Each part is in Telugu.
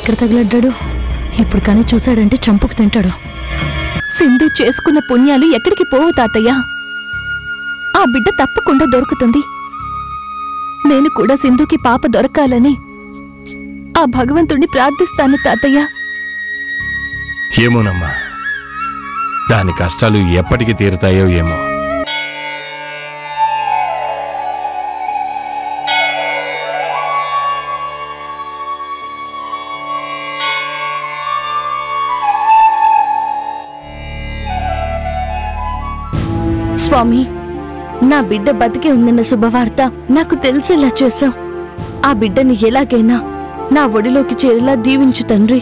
ఇక్కడ తగిలడ్డాడు ఇప్పుడు కానీ చూశాడంటే చంపుకు తింటాడు సింధు చేసుకున్న పుణ్యాలు ఎక్కడికి పోవు తాతయ్య ఆ బిడ్డ తప్పకుండా దొరుకుతుంది నేను కూడా సింధుకి పాప దొరకాలని ఆ భగవంతుణ్ణి ప్రార్థిస్తాను తాతయ్య ఏమోనమ్మా దాని కష్టాలు ఎప్పటికి తీరుతాయో ఏమో స్వామి నా బిడ్డ బతికి ఉందన్న శుభవార్త నాకు తెలిసేలా చేశావు ఆ బిడ్డని ఎలాగైనా నా ఒడిలోకి చేరేలా దీవించు తండ్రి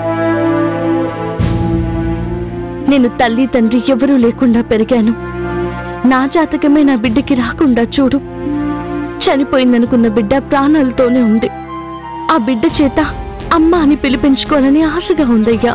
నేను తల్లి తండ్రి ఎవరూ లేకుండా పెరిగాను నా జాతకమే నా బిడ్డకి రాకుండా చూడు చనిపోయిందనుకున్న బిడ్డ ప్రాణాలతోనే ఉంది ఆ బిడ్డ చేత అమ్మ అని పిలిపించుకోవాలని ఆశగా ఉందయ్యా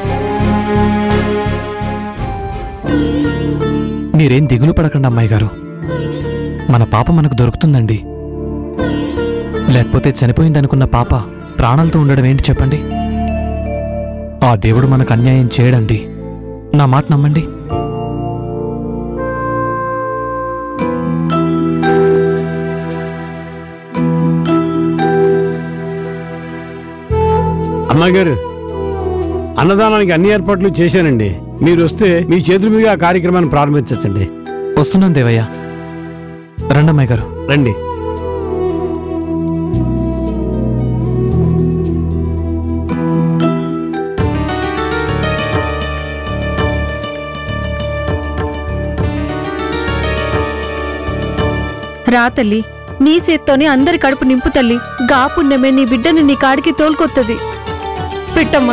మీరేం దిగులు పడకండి అమ్మాయి గారు మన పాప మనకు దొరుకుతుందండి లేకపోతే చనిపోయిందనుకున్న పాప ప్రాణాలతో ఉండడం ఏంటి చెప్పండి ఆ దేవుడు మనకు అన్యాయం చేయడండి నా మాట నమ్మండి అమ్మగారు అన్నదానానికి అన్ని ఏర్పాట్లు చేశానండి మీరు వస్తే మీ చేతుల మీదుగా ఆ కార్యక్రమాన్ని ప్రారంభించచ్చండి వస్తున్నాను దేవయ్య రండమ్మాయి గారు రండి రా తల్లి నీ చేత్తోనే అందరి కడుపు నింపు తల్లి గా పుణ్యమే నీ బిడ్డని నీ కాడికి తోలుకొత్తది పెట్టమ్మా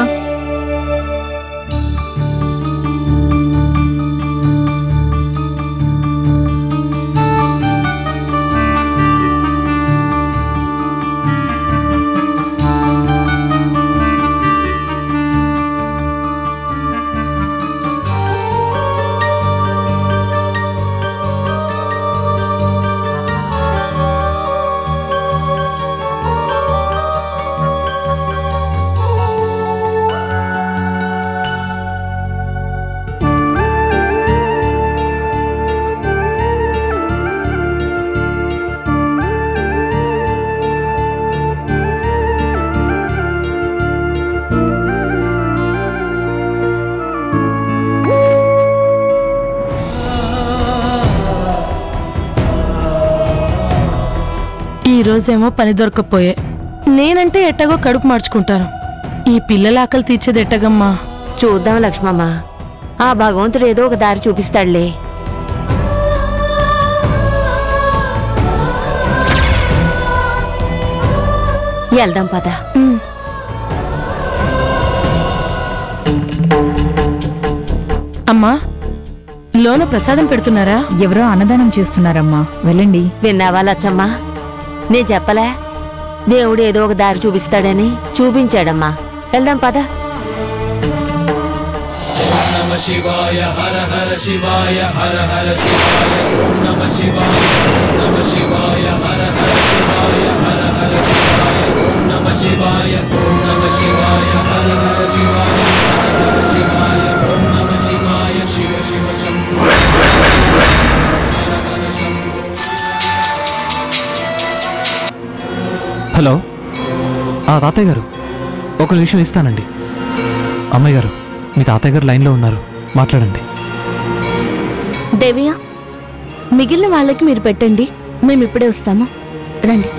ఈ రోజేమో పని దొరకపోయే నేనంటే ఎట్టగో కడుపు మార్చుకుంటాను ఈ పిల్లల ఆకలి తీర్చేది ఎట్టగమ్మా చూద్దాం లక్ష్మమ్మ ఆ భగవంతుడు ఏదో ఒక దారి చూపిస్తాడులే వెళ్దాం పద అమ్మా లోన ప్రసాదం పెడుతున్నారా ఎవరో అన్నదానం చేస్తున్నారమ్మా వెళ్ళండి విన్నావా లచ్చమ్మ నేను చెప్పలే దేవుడు ఏదో ఒక దారి చూపిస్తాడని చూపించాడమ్మా వెళ్దాం పద హలో ఆ తాతయ్య గారు ఒక నిమిషం ఇస్తానండి అమ్మాయి గారు మీ తాతయ్య గారు లైన్లో ఉన్నారు మాట్లాడండి దేవియా మిగిలిన వాళ్ళకి మీరు పెట్టండి మేము ఇప్పుడే వస్తాము రండి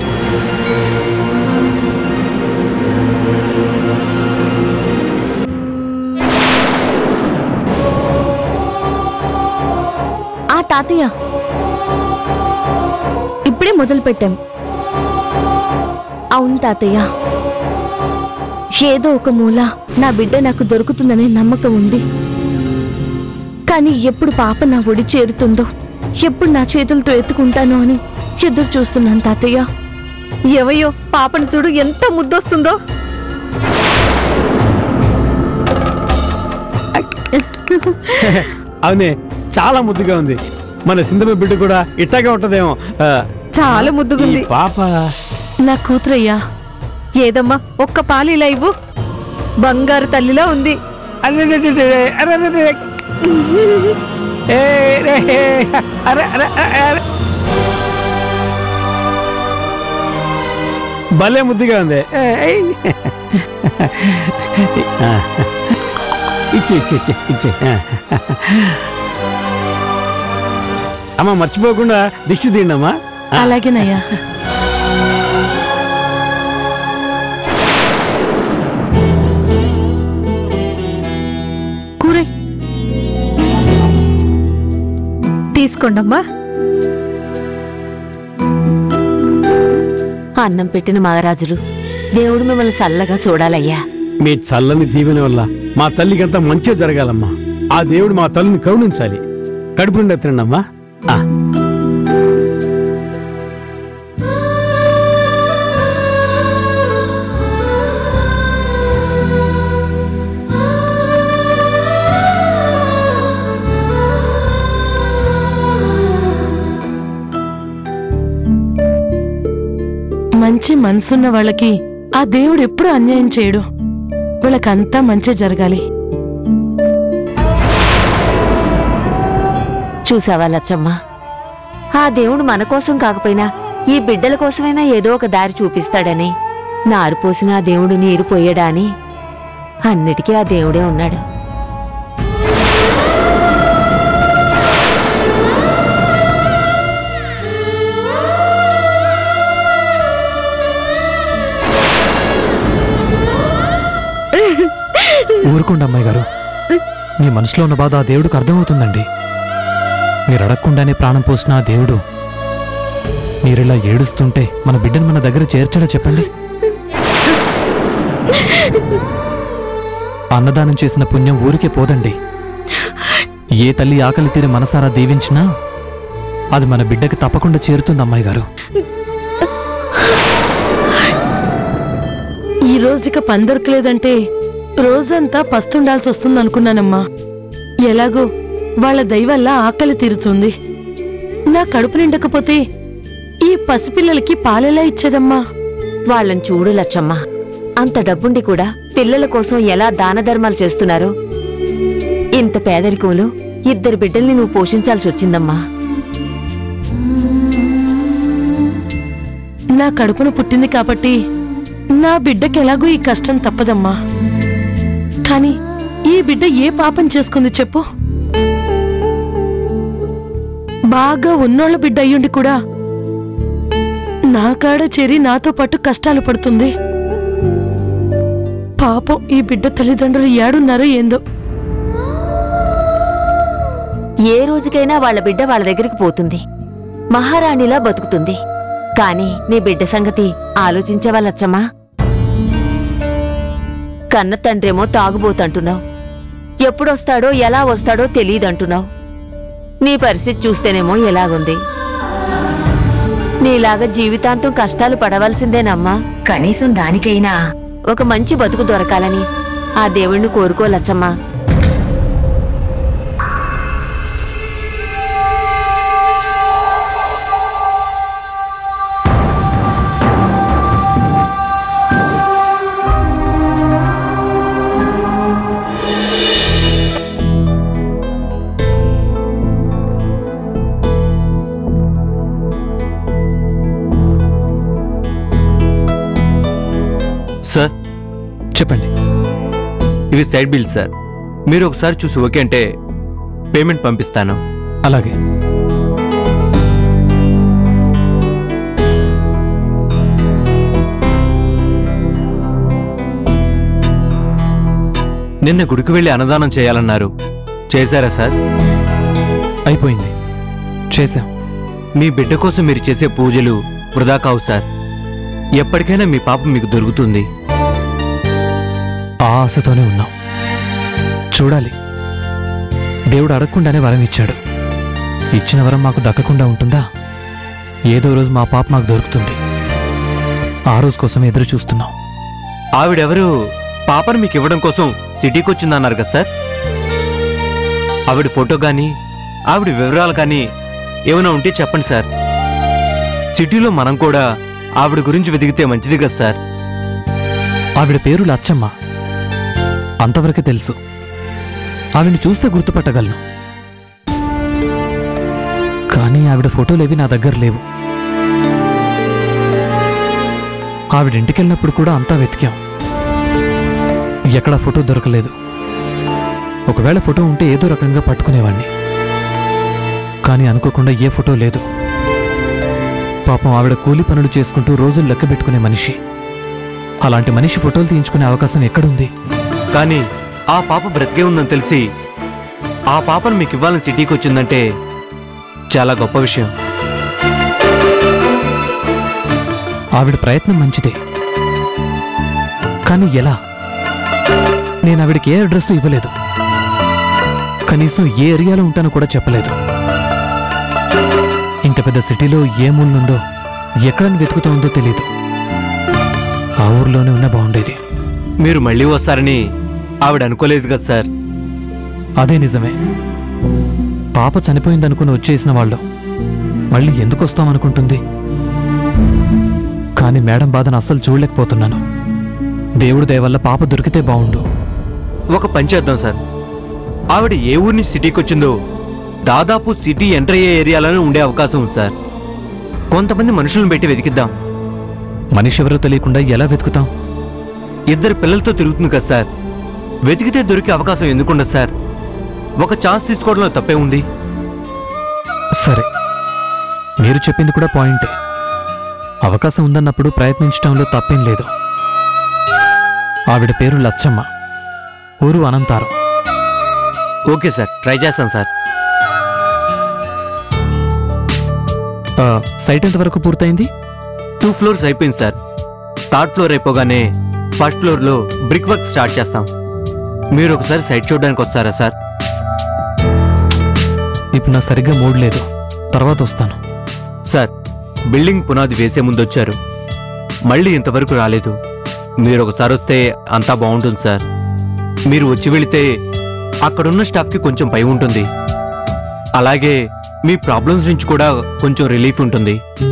ఆ తాతయ్య ఇప్పుడే మొదలు పెట్టాం అవును తాతయ్య ఏదో ఒక మూల నా బిడ్డ నాకు దొరుకుతుందనే నమ్మకం ఉంది కానీ ఎప్పుడు పాప నా ఒడి చేరుతుందో ఎప్పుడు నా చేతులతో ఎత్తుకుంటానో అని ఎదురు చూస్తున్నాను తాతయ్య ఎవయో పాపను చూడు ఎంత ముద్దొస్తుందో అవునే చాలా ముద్దుగా ఉంది మన సింధమ బిడ్డ కూడా ఇట్టాగే ఉంటదేమో ఆ, చాలా ముద్దుగుంది ఈ పాప నా కూతురయ్యా ఏదమ్మా ఒక్క పాలు ఇలా ఇవ్వు బంగారు తల్లిలా ఉంది అరెరెరెరెరె, అరెరెరెరె. ఏ, రే, అరె, అరె, అరె, అరె. భలే ముద్దుగా ఉంది ఏ, ఏయ్. ఆ. ఇచ్చి ఇచ్చి ఇచ్చి ఇచ్చి ఆ. అమ్మ మర్చిపోకుండా దిష్టి తీయండి అమ్మా అలాగేనయ్యా కూరే తీసుకోండమ్మా అన్నం పెట్టిన మహారాజులు దేవుడు మిమ్మల్ని చల్లగా చూడాలయ్యా మీ చల్లని దీవెన వల్ల మా తల్లికంతా మంచిగా జరగాలమ్మా ఆ దేవుడు మా తల్లిని కరుణించాలి కడుపు నిండా తినండమ్మా ఆ. మంచి మనసున్న వాళ్ళకి ఆ దేవుడు ఎప్పుడు అన్యాయం చేయడు వాళ్ళకంతా మంచి జరగాలి చూసావా లచ్చమ్మ ఆ దేవుడు మన కోసం కాకపోయినా ఈ బిడ్డల కోసమైనా ఏదో ఒక దారి చూపిస్తాడని నారు పోసిన ఆ దేవుడు నీరు పోయడా అని అన్నిటికీ ఆ దేవుడే ఉన్నాడు ఊరుకోండి అమ్మాయి గారు మీ మనసులో ఉన్న బాధ ఆ దేవుడికి అర్థమవుతుందండి మీరు అడగకుండానే ప్రాణం పోసిన ఆ దేవుడు మీరిలా ఏడుస్తుంటే మన బిడ్డను మన దగ్గర చేర్చడా చెప్పండి అన్నదానం చేసిన పుణ్యం ఊరికే పోదండి ఏ తల్లి ఆకలి తీరి మనసారా దీవించినా అది మన బిడ్డకి తప్పకుండా చేరుతుంది అమ్మాయి గారు ఈ రోజుక పని దొరకలేదంటే రోజంతా పస్తుండాల్సి వస్తుంది అనుకున్నానమ్మా ఎలాగో వాళ్ళ దయవల్ల ఆకలి తీరుతుంది నా కడుపు నిండకపోతే ఈ పసిపిల్లలకి పాలెలా ఇచ్చేదమ్మా వాళ్ళని చూడు లచ్చమ్మ అంత డబ్బుండి కూడా పిల్లల కోసం ఎలా దాన ధర్మాలు చేస్తున్నారో ఇంత పేదరికంలో ఇద్దరు బిడ్డల్ని నువ్వు పోషించాల్సి వచ్చిందమ్మా నా కడుపున పుట్టింది కాబట్టి నా బిడ్డకి ఎలాగో ఈ కష్టం తప్పదమ్మా కానీ ఈ బిడ్డ ఏ పాపం చేసుకుంది చెప్పు బాగా ఉన్నోళ్ళ బిడ్డ అయ్యుండి కూడా నా కాడ చేరి నాతో పాటు కష్టాలు పడుతుంది పాపం ఈ బిడ్డ తల్లిదండ్రులు ఏడున్నారో ఏందో ఏ రోజుకైనా వాళ్ళ బిడ్డ వాళ్ళ దగ్గరికి పోతుంది మహారాణిలా బతుకుతుంది కాని నీ బిడ్డ సంగతి ఆలోచించవా లచ్చమ్మా కన్న తండ్రేమో తాగుబోతంటున్నావు ఎప్పుడొస్తాడో ఎలా వస్తాడో తెలియదంటున్నావు నీ పరిస్థితి చూస్తేనేమో ఎలాగుంది నీలాగా జీవితాంతం కష్టాలు పడవలసిందేనమ్మా కనీసం దానికైనా ఒక మంచి బతుకు దొరకాలని ఆ దేవుణ్ణి కోరుకోలచ్చమ్మా సార్ చెప్పండి ఇవి సైడ్ బిల్ సార్ మీరు ఒకసారి చూసి ఓకే అంటే పేమెంట్ పంపిస్తాను అలాగే నిన్న గుడికి వెళ్ళి అన్నదానం చేయాలన్నారు చేశారా సార్ అయిపోయింది చేశాం మీ బిడ్డ కోసం మీరు చేసే పూజలు వృధా కావు సార్ ఎప్పటికైనా మీ పాప మీకు దొరుకుతుంది ఆ ఆశతోనే ఉన్నాం చూడాలి దేవుడు అడగకుండానే వరం ఇచ్చాడు ఇచ్చిన వరం మాకు దక్కకుండా ఉంటుందా ఏదో రోజు మా పాప మాకు దొరుకుతుంది ఆ రోజు కోసం ఎదురు చూస్తున్నాం ఆవిడెవరు పాపను మీకు ఇవ్వడం కోసం సిటీకి వచ్చిందన్నారు కదా సార్ ఆవిడ ఫోటో కానీ ఆవిడ వివరాలు కానీ ఏమైనా ఉంటే చెప్పండి సార్ సిటీలో మనం కూడా ఆవిడ గురించి వెతికితే మంచిది కదా సార్ ఆవిడ పేరు లచ్చమ్మ అంతవరకే తెలుసు ఆవిడని చూస్తే గుర్తుపట్టగలను కానీ ఆవిడ ఫోటోలేవి నా దగ్గర లేవు ఆవిడ ఇంటికెళ్ళినప్పుడు కూడా అంతా వెతికాం ఎక్కడా ఫోటో దొరకలేదు ఒకవేళ ఫోటో ఉంటే ఏదో రకంగా పట్టుకునేవాణ్ణి కానీ అనుకోకుండా ఏ ఫోటో లేదు పాపం ఆవిడ కూలి పనులు చేసుకుంటూ రోజులు లెక్క పెట్టుకునే మనిషి అలాంటి మనిషి ఫోటోలు తీయించుకునే అవకాశం ఎక్కడుంది కానీ ఆ పాప బ్రతికే ఉందని తెలిసి ఆ పాపను మీకు ఇవ్వాలని సిటీకి వచ్చిందంటే చాలా గొప్ప విషయం ఆవిడ ప్రయత్నం మంచిదే కానీ ఎలా నేను ఆవిడకి ఏ అడ్రస్ ఇవ్వలేదు కనీసం ఏ ఏరియాలో ఉంటానో కూడా చెప్పలేదు ఇంత పెద్ద సిటీలో ఏ మూలనుందో ఎక్కడని వెతుకుతూ ఉందో తెలియదు ఆ ఊర్లోనే ఉన్నా బాగుండేది మీరు మళ్ళీ వస్తారని ఆవిడ అనుకోలేదు కదా సార్ అదే నిజమే పాప చనిపోయిందనుకుని వచ్చేసిన వాళ్ళు మళ్ళీ ఎందుకు వస్తామనుకుంటుంది కానీ మేడం బాధను అస్సలు చూడలేకపోతున్నాను దేవుడి దయ వల్ల పాప దొరికితే బావుండు ఒక పని చేద్దాం సార్ ఆవిడ ఏ ఊరి నుంచి సిటీకి వచ్చిందో దాదాపు సిటీ ఎంటర్ అయ్యే ఏరియాలోనే ఉండే అవకాశం ఉంది సార్ కొంతమంది మనుషులను పెట్టి వెతికిద్దాం మనిషి ఎవరో తెలియకుండా ఎలా వెతుకుతాం ఇద్దరు పిల్లలతో తిరుగుతుంది కదా సార్ వెతికితే దొరికే అవకాశం ఎందుకుండదు సార్ ఒక ఛాన్స్ తీసుకోవడంలో తప్పే ఉంది సరే మీరు చెప్పింది కూడా పాయింటే అవకాశం ఉందన్నప్పుడు ప్రయత్నించడంలో తప్పేం లేదు ఆవిడ పేరు లచ్చమ్మ ఊరు అనంతారం ఓకే సార్ ట్రై చేస్తాను సార్ ఆ, సైట్ ఎంతవరకు పూర్తయింది టూ ఫ్లోర్స్ అయిపోయింది సార్ థర్డ్ ఫ్లోర్ అయిపోగానే ఫస్ట్ ఫ్లోర్లో బ్రిక్ వర్క్ స్టార్ట్ చేస్తాం మీరు ఒకసారి సైట్ చూడడానికి వస్తారా సార్ ఇప్పుడు నా సరిగ్గా మూడ్ లేదు తర్వాత వస్తాను సార్ బిల్డింగ్ పునాది వేసే ముందు వచ్చారు మళ్ళీ ఇంతవరకు రాలేదు మీరు ఒకసారి వస్తే అంతా బాగుంటుంది సార్ మీరు వచ్చి వెళితే అక్కడున్న స్టాఫ్కి కొంచెం పై ఉంటుంది అలాగే మీ ప్రాబ్లమ్స్ నుంచి కూడా కొంచెం రిలీఫ్ ఉంటుంది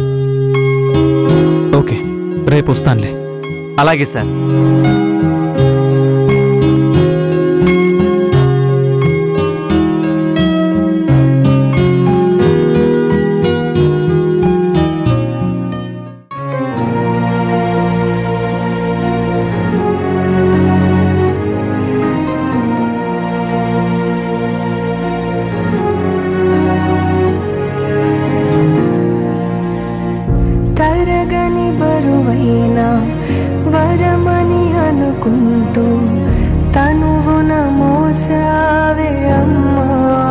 ఓకే రేపు వస్తానులే అలాగే సార్ తరగని బరువైన వరమని అనుకుంటూ తనువున మోసావే అమ్మా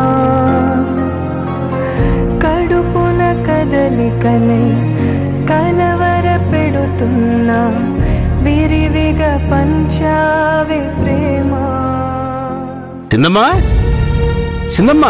కడుపున కదలికనై కలవర పెడుతున్నా విరివిగా పంచావే ప్రేమ చిన్నమ్మా చిన్నమ్మా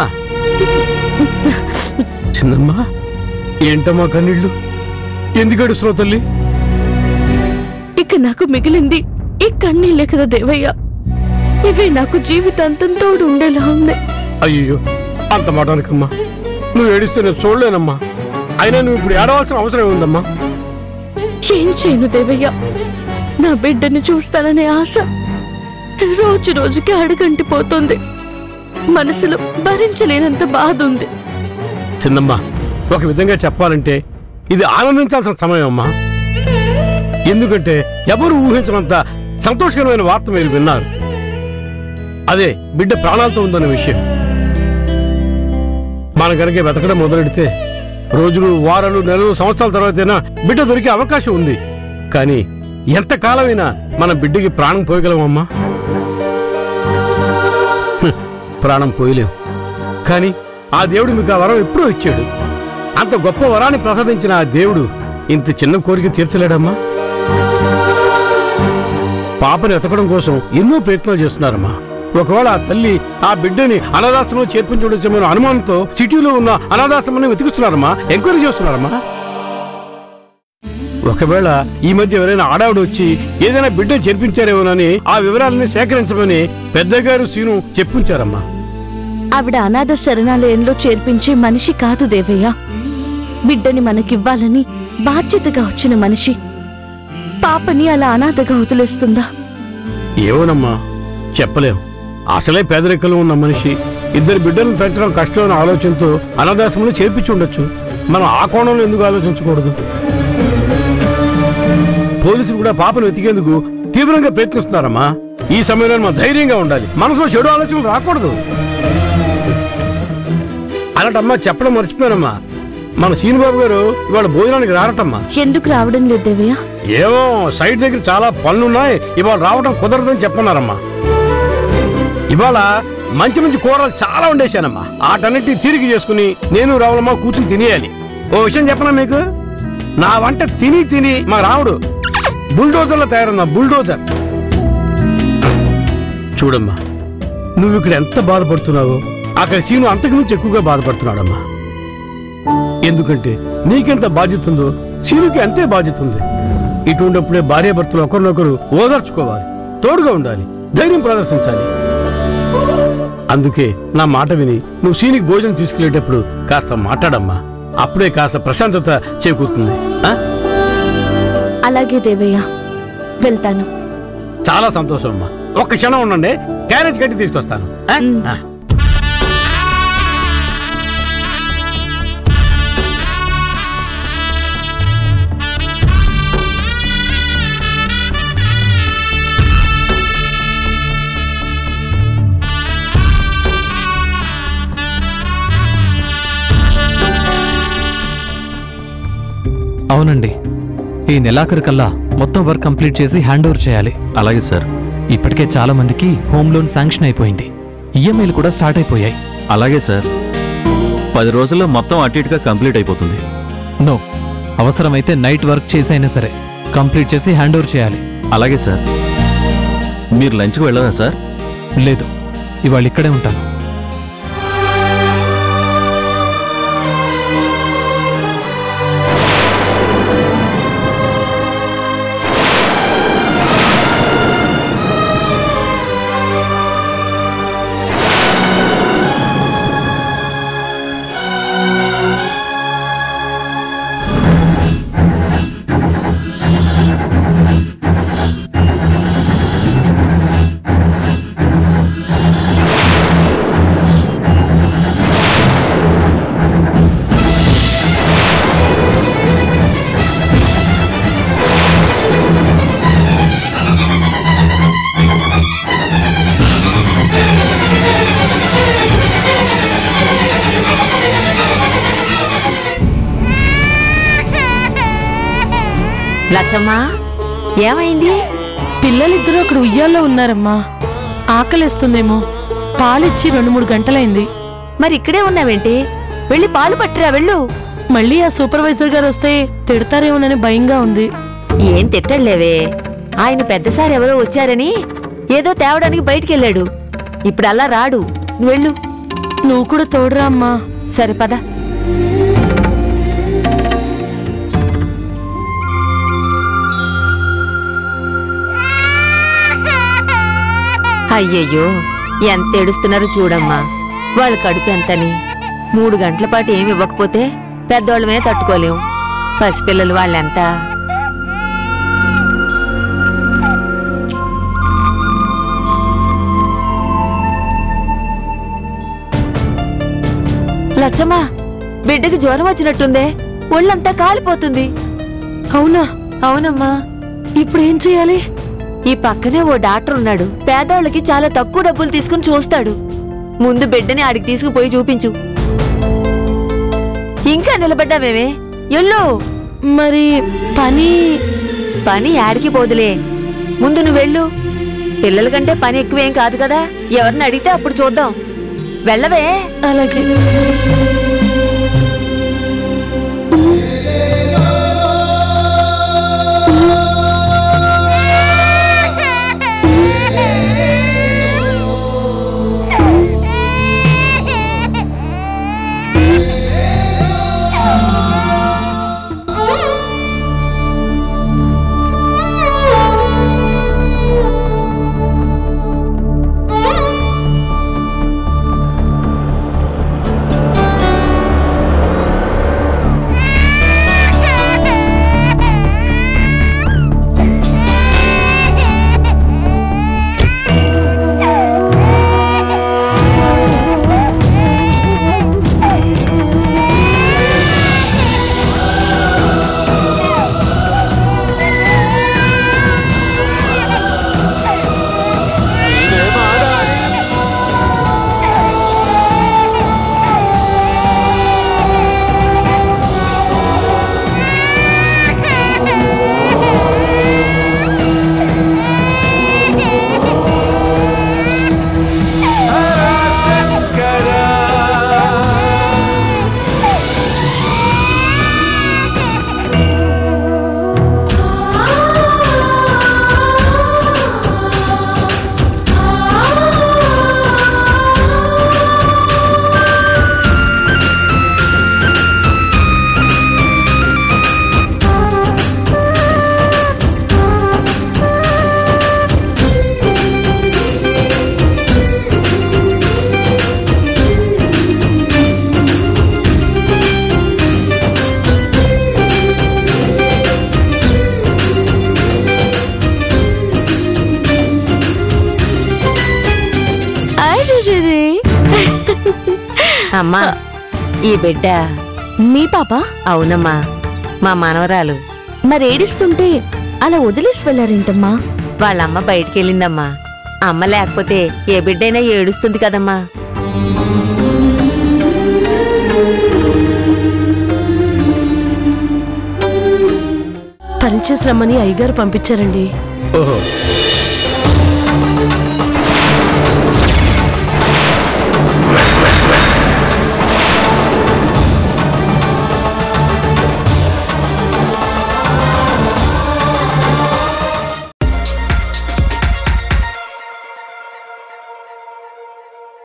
చిన్నమ్మా ఏంటమ్మా కన్నీళ్ళు ఎందుకు ఏడుస్తున్నావు తల్లి ఇక నాకు మిగిలింది ఈ కన్నీళ్ళే కదా దేవయ్య ఇవే నాకు జీవితాంతం తోడు ఉండేలా ఉంది అయ్యో అంత మాట అనకమ్మా నువ్వు ఏడిస్తే నేను చూడలేనమ్మా అయినా నువ్వు ఇప్పుడు ఏడవలసిన అవసరం ఉందమ్మా ఏం చేయను దేవయ్య నా బిడ్డని చూస్తాననే ఆశ రోజు రోజుకి అడుగంటిపోతుంది మనసులో భరించలేనంత బాధ ఉంది చిన్నమ్మా ఒక విధంగా చెప్పాలంటే ఇది ఆనందించాల్సిన సమయం అమ్మా ఎందుకంటే ఎవరు ఊహించినంత సంతోషకరమైన వార్త మీరు విన్నారు అదే బిడ్డ ప్రాణాలతో ఉందన్న విషయం మన కనుక వెతకడం మొదలెడితే రోజులు వారాలు నెలలు సంవత్సరాల తర్వాతైనా బిడ్డ దొరికే అవకాశం ఉంది కానీ ఎంత కాలమైనా మన బిడ్డకి ప్రాణం పోయగలమమ్మా హ్మ్, ప్రాణం పోయలేం కానీ ఆ దేవుడు మీకు ఆ వరం ఎప్పుడూ ఇచ్చాడు అంత గొప్ప వరాన్ని ప్రసాదించిన ఆ దేవుడు ఇంత చిన్న కోరిక తీర్చలేడమ్మా పాపని ఎతకడం కోసం ఎన్నో ప్రయత్నాలు చేస్తున్నారమ్మా ఒకవేళ ఆ తల్లి ఆ బిడ్డని అనాథాశ్రమంలో చేర్పించవచ్చమైన అనుమానంతో సిటీలో ఉన్న అనాథాశ్రమాన్ని వెతుకుతున్నారమ్మా ఎంక్వైరీ చేస్తున్నారమ్మా ఒకవేళ ఈ మధ్య ఎవరైనా ఆడావిడ వచ్చి ఏదైనా బిడ్డను చేర్పించారేమోనని ఆ వివరాలని సేకరించమని పెద్దగారు సీను చెప్పించారమ్మా ఆవిడ అనాథ శరణాలయంలో చేర్పించే మనిషి కాదు దేవయ్య బిడ్డని మనకివ్వాలని బాధ్యతగా వచ్చిన మనిషి పాపని అలా అనాథగా వదిలేస్తుందా ఏమోనమ్మా చెప్పలేం అసలే పేదరికంలో ఉన్న మనిషి ఇద్దరు బిడ్డలను పెంచడం కష్టమైన ఆలోచనతో అనాథాశ్రమంలో చేర్పించి ఉండొచ్చు మనం ఆ కోణంలో ఎందుకు ఆలోచించకూడదు పోలీసులు కూడా పాపను వెతికేందుకు తీవ్రంగా ప్రయత్నిస్తున్నారమ్మా ఈ సమయంలో మనం ధైర్యంగా ఉండాలి మనసులో చెడు ఆలోచనలు రాకూడదు అలాంటమ్మా చెప్పడం మర్చిపోయానమ్మా మన సీనిబాబు గారు ఇవాళ భోజనానికి రారటమ్మా ఎందుకు రావడం లేదు దేవయ్య ఏమో సైట్ దగ్గర చాలా పనులున్నాయి ఇవాళ రావడం కుదరదని చెప్పన్నారమ్మా ఇవాళ మంచి మంచి కూరలు చాలా వండేశానమ్మా ఆటన్నిటి తిరిగి చేసుకుని నేను రావులమ్మ కూర్చుని తినేయాలి ఓ విషయం చెప్పనా మీకు నా వంట తిని తిని మా రావుడు బుల్డోజర్లో తయారన్నా బుల్డోజర్ చూడమ్మా నువ్వు ఇక్కడ ఎంత బాధపడుతున్నావో అక్కడ సీను అంతకు మించి ఎక్కువగా బాధపడుతున్నాడమ్మా ఎందుకంటే నీకెంత బాధ్యత ఉందో సీనుకి అంతే బాధ్యత ఉంది ఇటువంటిప్పుడే భార్యాభర్తలు ఒకరినొకరు ఓదార్చుకోవాలి తోడుగా ఉండాలి ధైర్యం ప్రదర్శించాలి అందుకే నా మాట విని నువ్వు సీనికి భోజనం తీసుకెళ్లేటప్పుడు కాస్త మాట్లాడమ్మా అప్పుడే కాస్త ప్రశాంతత చేకూరుతుంది ఆ? అలాగే దేవయ్య వెళ్తాను చాలా సంతోషం అమ్మా ఒక్క క్షణం ఉండండి క్యారేజ్ కట్టి తీసుకొస్తాను ఆ? మ్. ఆ. అవునండి ఈ నెలాఖరు కల్లా మొత్తం వర్క్ కంప్లీట్ చేసి హ్యాండ్ ఓవర్ చేయాలి అలాగే సార్ ఇప్పటికే చాలా మందికి హోమ్ లోన్ శాంక్షన్ అయిపోయింది ఈఎంఐలు కూడా స్టార్ట్ అయిపోయాయి అలాగే సార్ పది రోజుల్లో మొత్తం అటు ఇటుగా కంప్లీట్ అయిపోతుంది నో అవసరమైతే నైట్ వర్క్ చేసైనా సరే కంప్లీట్ చేసి హ్యాండ్ ఓవర్ చేయాలి అలాగే సార్ మీరు లంచ్కి వెళ్ళదా సార్ లేదు ఇవాళ ఇక్కడే ఉంటాను లచ్చమ్మా ఏమైంది పిల్లలిద్దరూ అక్కడ ఉయ్యాల్లో ఉన్నారమ్మా ఆకలిస్తుందేమో పాలిచ్చి రెండు మూడు గంటలైంది మరి ఇక్కడే ఉన్నావేంటి వెళ్ళి పాలు పట్టిరా వెళ్ళు మళ్ళీ ఆ సూపర్వైజర్ గారు వస్తే తిడతారేమోనని భయంగా ఉంది ఏం తిట్టలేవే ఆయన పెద్దసారి ఎవరో వచ్చారని ఏదో తేవడానికి బయటికెళ్ళాడు ఇప్పుడు అలా రాడు నువ్వు వెళ్ళు నువ్వు కూడా తోడురా అమ్మా సరే పద అయ్యయ్యో ఎంత ఏడుస్తున్నారో చూడమ్మా వాళ్ళ కడుపు ఎంతని మూడు గంటల పాటు ఏమి ఇవ్వకపోతే పెద్దోళ్ళమే తట్టుకోలేం పసిపిల్లలు వాళ్ళెంత లచ్చమ్మా బిడ్డకి జ్వరం వచ్చినట్టుందే ఒళ్ళంతా కాలిపోతుంది అవునా అవునమ్మా ఇప్పుడు ఏం చేయాలి ఈ పక్కనే ఓ డాక్టర్ ఉన్నాడు పేదోళ్ళకి చాలా తక్కువ డబ్బులు తీసుకుని చూస్తాడు ముందు బిడ్డని ఆడికి తీసుకుపోయి చూపించు ఇంకా నిలబడ్డావేమే ఎల్లో మరి పని పని యాడికి పోదులే ముందు నువ్వు వెళ్ళు పిల్లల కంటే పని ఎక్కువేం కాదు కదా ఎవరిని అడిగితే అప్పుడు చూద్దాం వెళ్ళవే అలాగే ఆ అమ్మా ఈ బిడ్డ మీ పాప అవునమ్మా మా మనవరాలు మరి ఏడిస్తుంటే అలా వదిలేసి వెళ్ళారేంటమ్మా వాళ్ళమ్మ బయటికెళ్ళిందమ్మా అమ్మ లేకపోతే ఏ బిడ్డైనా ఏడుస్తుంది కదమ్మా పనిచేసి రమ్మని అయ్యగారు పంపించారండి ఓహో